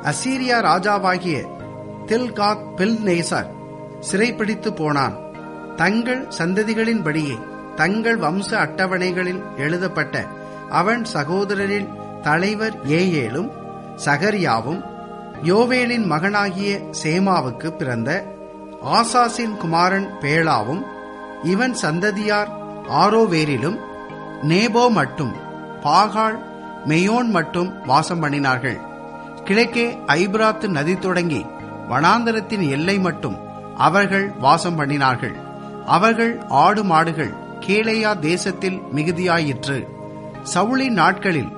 அசீரியா ராஜாவாகிய தில்காத் பில்நேசர் சிறைப்பிடித்து போனான் தங்கள் சந்ததிகளின்படியே தங்கள் வம்ச அட்டவணைகளில் எழுதப்பட்ட அவன் சகோதரரில் தலைவர் ஏஏலும் சகரியாவும் யோவேலின் மகனாகிய சேமாவுக்கு பிறந்த ஆசாசின் குமாரன் பேளாவும் இவன் சந்ததியார் ஆரோவேரிலும் நேபோ மட்டும் பாகால் மெயோன் மட்டும் வாசம் பண்ணினார்கள் கிழக்கே ஐப்ராத்து நதி தொடங்கி வனாந்தரத்தின் எல்லை மட்டும் அவர்கள் வாசம் பண்ணினார்கள் அவர்கள் ஆடு மாடுகள் கீழையா தேசத்தில் மிகுதியாயிற்று சவுளின் நாட்களில்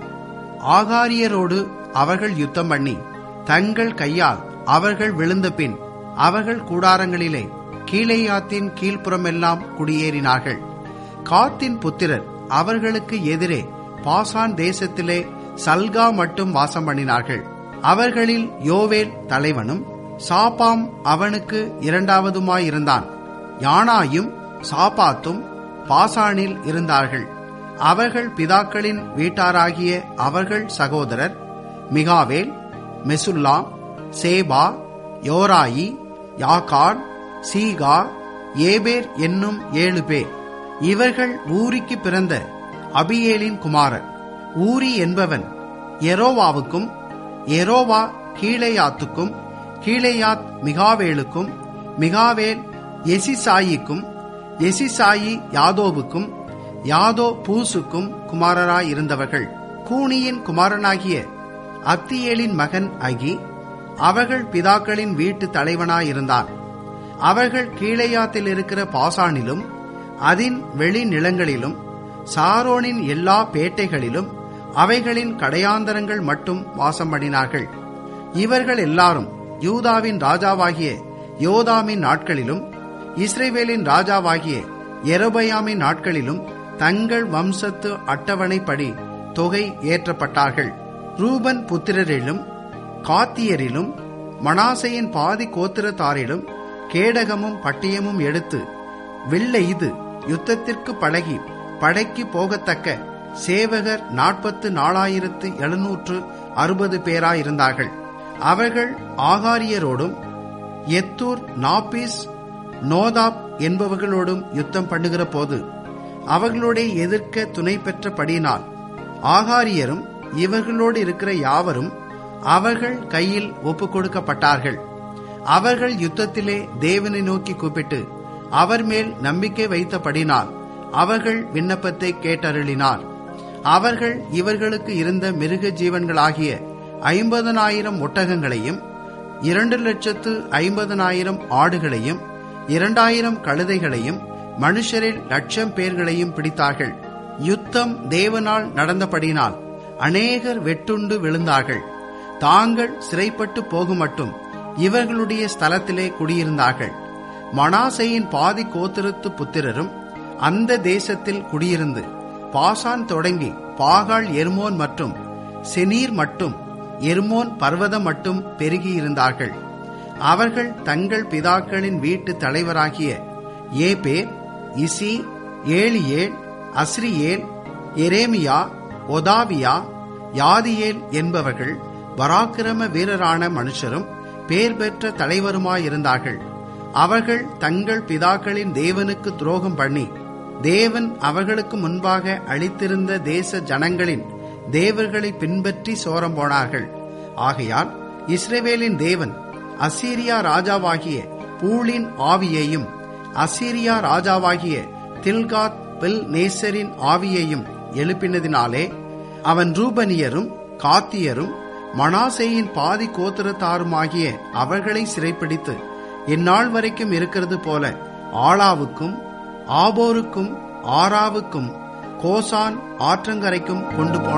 ஆகாரியரோடு அவர்கள் யுத்தம் பண்ணி தங்கள் கையால் அவர்கள் விழுந்த பின் அவர்கள் கூடாரங்களிலே கீழையாத்தின் கீழ்ப்புறமெல்லாம் குடியேறினார்கள் காத்தின் புத்திரர் அவர்களுக்கு எதிரே பாசான் தேசத்திலே சல்கா மட்டும் வாசம் பண்ணினார்கள் அவர்களில் யோவேல் தலைவனும் சாப்பாம் அவனுக்கு இரண்டாவதுமாயிருந்தான் யானாயும் சாப்பாத்தும் பாசானில் இருந்தார்கள் அவர்கள் பிதாக்களின் வீட்டாராகிய அவர்கள் சகோதரர் மிகாவேல் மெசுல்லாம் சேபா யோராயி யாகான் சீகா ஏபேர் என்னும் ஏழு பேர் இவர்கள் ஊரிக்கு பிறந்த அபியேலின் குமாரர் ஊரி என்பவன் எரோவாவுக்கும் எரோவா கீழையாத்துக்கும் கீழையாத் மிகாவேலுக்கும் மிகாவேல் எசிசாயிக்கும் எசிசாயி யாதோவுக்கும் யாதோ பூசுக்கும் குமாரராயிருந்தவர்கள் கூனியின் குமாரனாகிய அத்தியேலின் மகன் அகி அவர்கள் பிதாக்களின் வீட்டு தலைவனாயிருந்தான் அவர்கள் கீழையாத்தில் இருக்கிற பாசானிலும் அதன் வெளி நிலங்களிலும் சாரோனின் எல்லா பேட்டைகளிலும் அவைகளின் கடையாந்தரங்கள் மட்டும் வாசம் பண்ணினார்கள் இவர்கள் எல்லாரும் யூதாவின் ராஜாவாகிய யோதாமின் நாட்களிலும் இஸ்ரேவேலின் ராஜாவாகிய எரபயாமின் நாட்களிலும் தங்கள் வம்சத்து அட்டவணைப்படி தொகை ஏற்றப்பட்டார்கள் ரூபன் புத்திரரிலும் காத்தியரிலும் மனாசையின் பாதி கோத்திரத்தாரிலும் கேடகமும் பட்டியமும் எடுத்து வெள்ளெய்து யுத்தத்திற்கு பழகி படைக்கு போகத்தக்க சேவகர் நாற்பத்து நாலாயிரத்து எழுநூற்று அறுபது பேராயிருந்தார்கள் அவர்கள் ஆகாரியரோடும் எத்தூர் நாபீஸ் நோதாப் என்பவர்களோடும் யுத்தம் பண்ணுகிற போது அவர்களோட எதிர்க்க துணை பெற்றபடியினால் ஆகாரியரும் இவர்களோடு இருக்கிற யாவரும் அவர்கள் கையில் ஒப்புக் கொடுக்கப்பட்டார்கள் அவர்கள் யுத்தத்திலே தேவனை நோக்கி கூப்பிட்டு அவர் மேல் நம்பிக்கை வைத்தபடினால் அவர்கள் விண்ணப்பத்தை கேட்டருளினார் அவர்கள் இவர்களுக்கு இருந்த மிருக ஜீவன்களாகிய ஐம்பதனாயிரம் ஒட்டகங்களையும் இரண்டு லட்சத்து ஐம்பதனாயிரம் ஆடுகளையும் இரண்டாயிரம் கழுதைகளையும் மனுஷரில் லட்சம் பேர்களையும் பிடித்தார்கள் யுத்தம் தேவனால் நடந்தபடினால் அநேகர் வெட்டுண்டு விழுந்தார்கள் தாங்கள் சிறைப்பட்டு போகுமட்டும் இவர்களுடைய ஸ்தலத்திலே குடியிருந்தார்கள் மனாசையின் பாதி கோத்திரத்து புத்திரரும் அந்த தேசத்தில் குடியிருந்து பாசான் தொடங்கி பாகால் எர்மோன் மற்றும் செனீர் மட்டும் எர்மோன் பர்வதம் மட்டும் பெருகியிருந்தார்கள் அவர்கள் தங்கள் பிதாக்களின் வீட்டு தலைவராகிய Epher Ishi Eliel Azriel Jeremiah Hodaviah Jahdiel என்பவர்கள் பராக்கிரம வீரரான மனுஷரும் பேர் பெற்ற தலைவருமாயிருந்தார்கள் அவர்கள் தங்கள் பிதாக்களின் தேவனுக்கு துரோகம் பண்ணி தேவன் அவர்களுக்கு முன்பாக அளித்திருந்த தேச ஜனங்களின் தேவர்களை பின்பற்றி சோரம் போனார்கள் ஆகையால் இஸ்ரேவேலின் தேவன் அசீரியா ராஜாவாகிய பூலின் ஆவியையும் அசீரியா ராஜாவாகிய தில்காத் பில் நேசரின் ஆவியையும் எழுப்பினதினாலே அவன் ரூபனியரும் காத்தியரும் மனாசேயின் பாதி கோத்திரத்தாருமாகிய அவர்களை சிறைப்பிடித்து இந்நாள் வரைக்கும் இருக்கிறது போல ஆளாவுக்கும் ஆபோருக்கும் ஆராவுக்கும் கோசான் ஆற்றங்கரைக்கும் கொண்டு போனார்